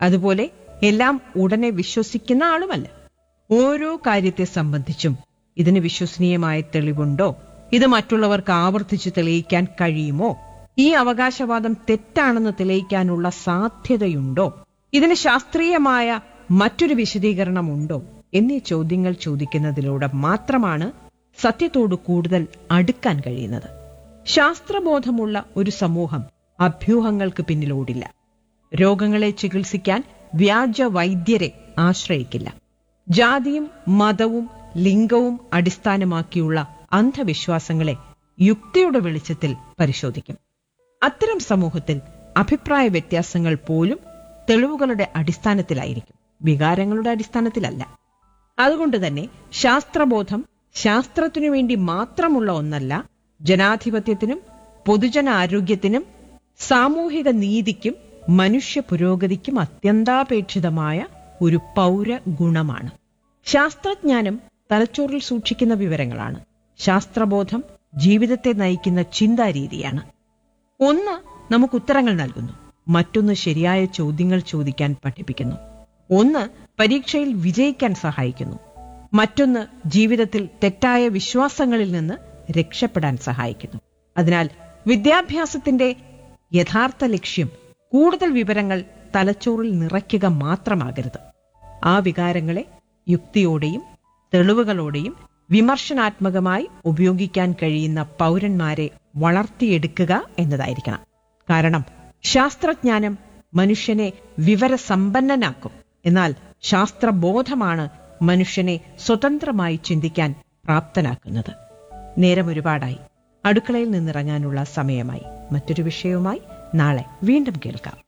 അതുപോലെ എല്ലാം ഉടനെ വിശ്വസിക്കുന്ന ആളുമല്ല ഓരോ കാര്യത്തെ സംബന്ധിച്ചും ഇതിന് വിശ്വസനീയമായ തെളിവുണ്ടോ ഇത് മറ്റുള്ളവർക്ക് ആവർത്തിച്ച് തെളിയിക്കാൻ കഴിയുമോ ഈ അവകാശവാദം തെറ്റാണെന്ന് തെളിയിക്കാനുള്ള സാധ്യതയുണ്ടോ ഇതിന് ശാസ്ത്രീയമായ മറ്റൊരു വിശദീകരണമുണ്ടോ എന്നീ ചോദ്യങ്ങൾ ചോദിക്കുന്നതിലൂടെ മാത്രമാണ് സത്യത്തോട് കൂടുതൽ അടുക്കാൻ കഴിയുന്നത് ശാസ്ത്രബോധമുള്ള ഒരു സമൂഹം അഭ്യൂഹങ്ങൾക്ക് പിന്നിലോടില്ല രോഗങ്ങളെ ചികിത്സിക്കാൻ വ്യാജ വൈദ്യരെ ആശ്രയിക്കില്ല ജാതിയും മതവും ലിംഗവും അടിസ്ഥാനമാക്കിയുള്ള അന്ധവിശ്വാസങ്ങളെ യുക്തിയുടെ വെളിച്ചത്തിൽ പരിശോധിക്കും അത്തരം സമൂഹത്തിൽ അഭിപ്രായ വ്യത്യാസങ്ങൾ പോലും തെളിവുകളുടെ അടിസ്ഥാനത്തിലായിരിക്കും വികാരങ്ങളുടെ അടിസ്ഥാനത്തിലല്ല അതുകൊണ്ട് തന്നെ ശാസ്ത്രബോധം ശാസ്ത്രത്തിനു വേണ്ടി മാത്രമുള്ള ഒന്നല്ല ജനാധിപത്യത്തിനും പൊതുജന ആരോഗ്യത്തിനും സാമൂഹിക നീതിക്കും മനുഷ്യ പുരോഗതിക്കും അത്യന്താപേക്ഷിതമായ ഒരു പൗര ഗുണമാണ് ശാസ്ത്രജ്ഞാനം തലച്ചോറിൽ സൂക്ഷിക്കുന്ന വിവരങ്ങളാണ് ശാസ്ത്രബോധം ജീവിതത്തെ നയിക്കുന്ന ചിന്താരീതിയാണ് ഒന്ന് നമുക്ക് ഉത്തരങ്ങൾ നൽകുന്നു മറ്റൊന്ന് ശരിയായ ചോദ്യങ്ങൾ ചോദിക്കാൻ പഠിപ്പിക്കുന്നു ഒന്ന് പരീക്ഷയിൽ വിജയിക്കാൻ സഹായിക്കുന്നു മറ്റൊന്ന് ജീവിതത്തിൽ തെറ്റായ വിശ്വാസങ്ങളിൽ നിന്ന് രക്ഷപ്പെടാൻ സഹായിക്കുന്നു അതിനാൽ വിദ്യാഭ്യാസത്തിന്റെ യഥാർത്ഥ ലക്ഷ്യം കൂടുതൽ വിവരങ്ങൾ തലച്ചോറിൽ നിറയ്ക്കുക മാത്രമാകരുത് ആ വികാരങ്ങളെ യുക്തിയോടെയും തെളിവുകളോടെയും വിമർശനാത്മകമായി ഉപയോഗിക്കാൻ കഴിയുന്ന പൗരന്മാരെ വളർത്തിയെടുക്കുക എന്നതായിരിക്കണം കാരണം ശാസ്ത്രജ്ഞാനം മനുഷ്യനെ വിവരസമ്പന്നനാക്കും എന്നാൽ ശാസ്ത്രബോധമാണ് മനുഷ്യനെ സ്വതന്ത്രമായി ചിന്തിക്കാൻ പ്രാപ്തനാക്കുന്നത് നേരം ഒരുപാടായി അടുക്കളയിൽ നിന്നിറങ്ങാനുള്ള സമയമായി മറ്റൊരു വിഷയവുമായി നാളെ വീണ്ടും കേൾക്കാം